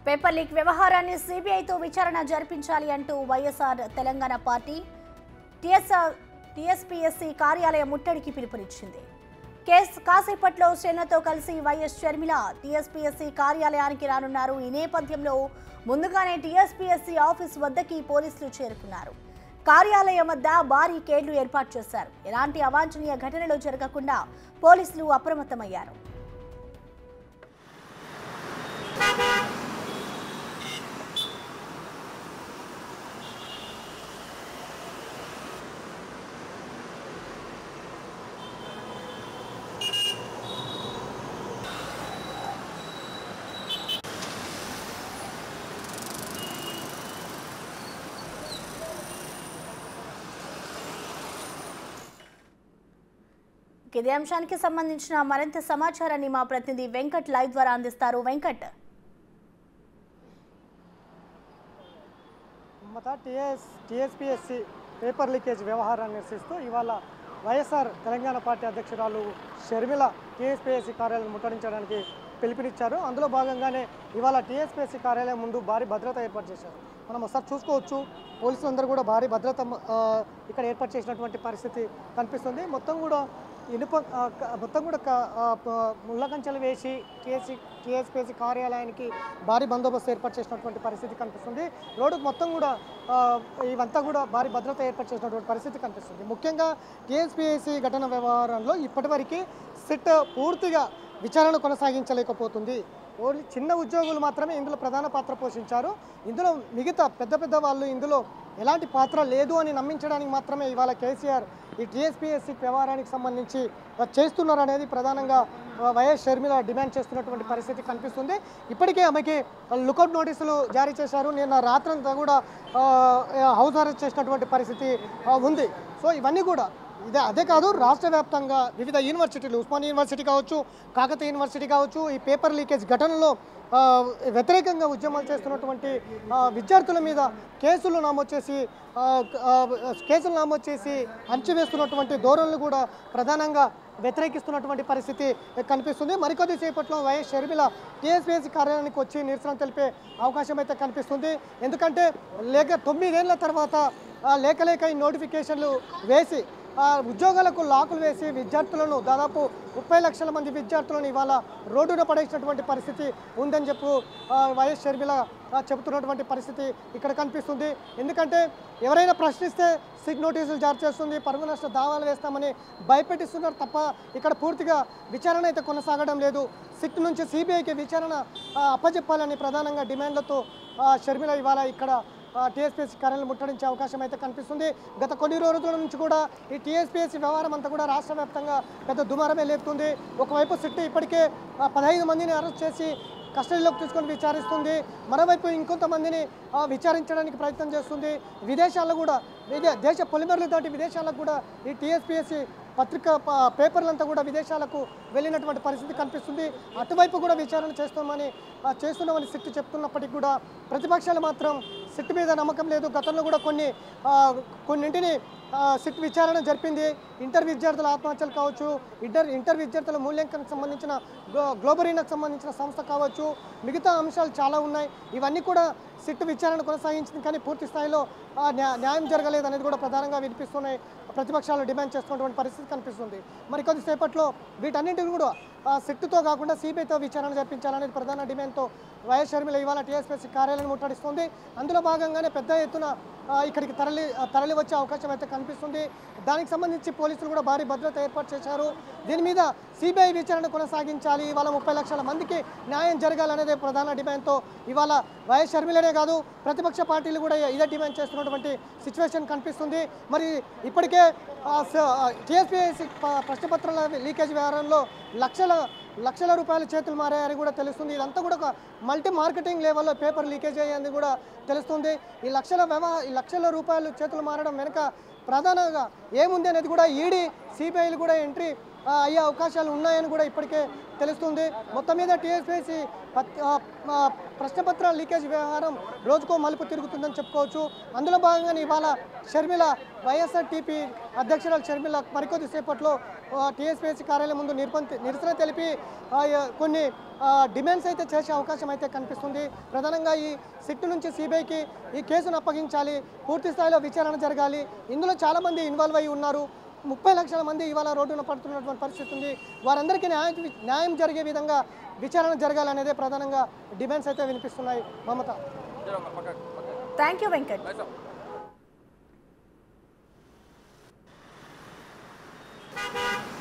Paper leak వ్యవహారాన్ని సిబిఐతో విచారణ జరిపించాలి అంటూ YSR Telangana party TSR TSPSC కార్యాలయం ముట్టడికి పిలుపునిచ్చింది కేసు కాసేపట్లో శ్రేణతో కలిసి వైఎస్ షర్మిల టీఎస్పీఎస్సీ కార్యాలయానికి రానున్నారు ఈ నేపథ్యంలో ముందుగానే టీఎస్పీఎస్సీ ఆఫీస్ వద్దకి పోలీసులు చేరుకున్నారు కార్యాలయం వద్ద భారీ కేడ్లు ఏర్పాటు చేశారు ఎలాంటి అవాంఛనీయ ఘటనలు జరగకుండా పోలీసులు అప్రమత్తమయ్యారు ఇదే అంశానికి సంబంధించిన మరింత సమాచారాన్ని మా ప్రతినిధి వెంకట్ లైవ్ ద్వారా అందిస్తారు వెంకట్ మత టీఎస్ టీఎస్పీఎస్సి పేపర్ లీకేజ్ వ్యవహారాన్ని నిరసిస్తూ ఇవాళ వైఎస్ఆర్ తెలంగాణ పార్టీ అధ్యక్షురాలు షర్మిల టీఎస్పీఎస్సి కార్యాలయం ముట్టడించడానికి పిలుపునిచ్చారు అందులో భాగంగానే ఇవాళ టీఎస్పీఎస్సి కార్యాలయం ముందు భారీ భద్రత ఏర్పాటు చేశారు మనం ఒకసారి చూసుకోవచ్చు పోలీసులందరూ కూడా భారీ భద్రత ఆ, ఇక్కడ ఏర్పాటు చేసినటువంటి పరిస్థితి కనిపిస్తుంది మొత్తం కూడా ఇనుప ఆ, క- మొత్తం కూడా క- ఆ, ప- ముళ్ళ కంచెలు వేసి టీఎస్సీ టీఎస్పీఎస్సీ కార్యాలయానికి భారీ బందోబస్తు ఏర్పాటు చేసినటువంటి పరిస్థితి కనిపిస్తుంది రోడ్డుకు మొత్తం కూడా ఆ, ఇవంతా కూడా భారీ భద్రత ఏర్పాటు చేసినటువంటి పరిస్థితి కనిపిస్తుంది ముఖ్యంగా టీఎస్పీఎస్సీ ఘటన వ్యవహారంలో ఇప్పటివరకు సిట్ పూర్తిగా విచారణ కొనసాగించలేకపోతుంది ఓన్లీ చిన్న ఉద్యోగులు మాత్రమే ఇందులో ప్రధాన పాత్ర పోషించారు ఇందులో మిగతా పెద్ద పెద్ద వాళ్ళు ఇందులో ఎలాంటి పాత్ర లేదు అని నమ్మించడానికి మాత్రమే ఇవాళ కేసీఆర్ ఈ టీఎస్పీఎస్సీ వ్యవహారానికి సంబంధించి ఆ, చేస్తున్నారు అనేది ప్రధానంగా ఆ, వైఎస్ షర్మిల డిమాండ్ చేస్తున్నటువంటి పరిస్థితి కనిపిస్తుంది ఇప్పటికే ఆమెకి లుకౌట్ నోటీసులు జారీ చేశారు నిన్న రాత్రంతా కూడా ఆ, హౌస్ అరెస్ట్ చేసినటువంటి పరిస్థితి ఆ, ఉంది సో ఇవన్నీ కూడా ఇదే అదే కాదు రాష్ట్ర వ్యాప్తంగా వివిధ యూనివర్సిటీలు ఉస్మాన్ యూనివర్సిటీ కావచ్చు కాకతీయ యూనివర్సిటీ కావచ్చు ఈ పేపర్ లీకేజ్ ఘటనలో ఆ, వ్యతిరేకంగా ఉద్యమాలు చేస్తున్నటువంటి ఆ, విద్యార్థుల మీద కేసులు నమోదు చేసి ఆ, ఆ, కేసులు నమోదు చేసి అణచివేస్తున్నటువంటి ధోరణులు కూడా ప్రధానంగా వ్యతిరేకిస్తున్నటువంటి పరిస్థితి కనిపిస్తుంది మరికొద్ది సేపట్లో వైఎస్ షర్మిల టీఎస్పీఎస్సీ కార్యాలయానికి వచ్చి నిరసన తెలిపే అవకాశం అయితే కనిపిస్తుంది ఎందుకంటే లేక తొమ్మిదేళ్ల తర్వాత ఆ, లేక లేక ఈ నోటిఫికేషన్లు వేసి ఆ, ఉద్యోగాలకు లాకులు వేసి విద్యార్థులను దాదాపు ముప్పై లక్షల మంది విద్యార్థులను ఇవాళ రోడ్డున పడేసినటువంటి పరిస్థితి ఉందని చెప్పు ఆ, వైఎస్ షర్మిల ఆ, చెబుతున్నటువంటి పరిస్థితి ఇక్కడ కనిపిస్తుంది ఎందుకంటే ఎవరైనా ప్రశ్నిస్తే సిగ్ నోటీసులు జారీ చేస్తుంది పరుగు నష్ట దావాలు వేస్తామని భయపెట్టిస్తున్నారు తప్ప ఇక్కడ పూర్తిగా విచారణ అయితే కొనసాగడం లేదు సిట్ నుంచి సిబిఐకి విచారణ ఆ, అప్పజెప్పాలని ప్రధానంగా డిమాండ్లతో ఆ, షర్మిల ఇవాళ ఇక్కడ టీఎస్పీఎస్సీ కార్యాలయం ముట్టడించే అవకాశం అయితే కనిపిస్తుంది గత కొన్ని రోజుల నుంచి కూడా ఈ టీఎస్పీఎస్సీ వ్యవహారం అంతా కూడా రాష్ట్ర వ్యాప్తంగా పెద్ద దుమారమే లేపుతుంది ఒకవైపు సిట్ ఇప్పటికే ఆ, పదహైదు మందిని అరెస్ట్ చేసి కస్టడీలోకి తీసుకొని విచారిస్తుంది మరోవైపు ఇంకొంతమందిని ఆ, విచారించడానికి ప్రయత్నం చేస్తుంది విదేశాల్లో కూడా విదే దేశ పొలిమర్లు దాటి విదేశాలకు కూడా ఈ టీఎస్పీఎస్సీ పత్రిక ప- పేపర్లంతా కూడా విదేశాలకు వెళ్ళినటువంటి పరిస్థితి కనిపిస్తుంది అటువైపు కూడా విచారణ చేస్తామని ఆ, చేస్తున్నామని సిట్ చెప్తున్నప్పటికీ కూడా ప్రతిపక్షాలు మాత్రం సిట్ మీద నమ్మకం లేదు గతంలో కూడా కొన్ని ఆ, కొన్నింటిని ఆ, సిట్ విచారణ జరిపింది ఇంటర్ విద్యార్థుల ఆత్మహత్యలు కావచ్చు ఇంటర్ ఇంటర్ విద్యార్థుల మూల్యాంకనకు సంబంధించిన గ్లో- గ్లోబరీనాకు సంబంధించిన సంస్థ కావచ్చు మిగతా అంశాలు చాలా ఉన్నాయి ఇవన్నీ కూడా సిట్ విచారణ కొనసాగించింది కానీ పూర్తి స్థాయిలో ఆ, న్యా- న్యాయం జరగలేదు అనేది కూడా ప్రధానంగా వినిపిస్తున్నాయి ప్రతిపక్షాలు డిమాండ్ చేస్తున్నటువంటి పరిస్థితి కనిపిస్తుంది మరి కొద్దిసేపట్లో వీటన్నింటిని కూడా ఆ, సిట్టుతో కాకుండా సిబిఐతో విచారణ జరిపించాలనేది ప్రధాన డిమాండ్తో వైఎస్ షర్మిల ఇవాళ టీఎస్పీసీ కార్యాలయం ముట్టడిస్తుంది అందులో భాగంగానే పెద్ద ఎత్తున ఆ, ఇక్కడికి తరలి ఆ, తరలి వచ్చే అవకాశం అయితే కనిపిస్తుంది దానికి సంబంధించి పోలీసులు కూడా భారీ భద్రత ఏర్పాటు చేశారు దీని మీద సిబిఐ విచారణ కొనసాగించాలి ఇవాళ ముప్పై లక్షల మందికి న్యాయం జరగాలనేదే ప్రధాన డిమాండ్తో ఇవాళ వైఎస్ షర్మిలనే కాదు ప్రతిపక్ష పార్టీలు కూడా ఇదే డిమాండ్ చేస్తున్నటువంటి సిచ్యువేషన్ కనిపిస్తుంది మరి ఇప్పటికే టీఎస్పీఎస్సీ ప్రశ్నపత్రాల లీకేజ్ వ్యవహారంలో లక్షల లక్షల రూపాయల చేతులు మారాయని కూడా తెలుస్తుంది ఇదంతా కూడా ఒక మల్టీ మార్కెటింగ్ లెవెల్లో పేపర్ లీకేజ్ అయ్యింది కూడా తెలుస్తుంది ఈ లక్షల వ్యవహార ఈ లక్షల రూపాయలు చేతులు మారడం వెనుక ప్రధానంగా ఏముంది అనేది కూడా ఈడీ సిబిఐలు కూడా ఎంట్రీ ఆ, అయ్యే అవకాశాలు ఉన్నాయని కూడా ఇప్పటికే తెలుస్తుంది మొత్తం మీద టీఎస్పీసీ ప్రశ్నపత్ర లీకేజ్ వ్యవహారం రోజుకో మలుపు తిరుగుతుందని చెప్పుకోవచ్చు అందులో భాగంగానే ఇవాళ షర్మిల వైఎస్ఆర్ టీపీ అధ్యక్షురాలు షర్మిల మరికొద్ది సేపట్లో టీఎస్పీఎస్సీ కార్యాలయం ముందు నిర్బంధ నిరసన తెలిపి ఆ, య- కొన్ని ఆ, డిమాండ్స్ అయితే చేసే అవకాశం అయితే కనిపిస్తుంది ప్రధానంగా ఈ సిట్ నుంచి సిబిఐకి ఈ కేసును అప్పగించాలి పూర్తి స్థాయిలో విచారణ జరగాలి ఇందులో చాలామంది ఇన్వాల్వ్ అయి ఉన్నారు ముప్పై లక్షల మంది ఇవాళ రోడ్డున పడుతున్నటువంటి పరిస్థితి ఉంది వారందరికీ న్యాయం న్యాయం జరిగే విధంగా విచారణ జరగాలనేదే ప్రధానంగా డిమాండ్స్ అయితే వినిపిస్తున్నాయి Mamata thank you Venkat Nice.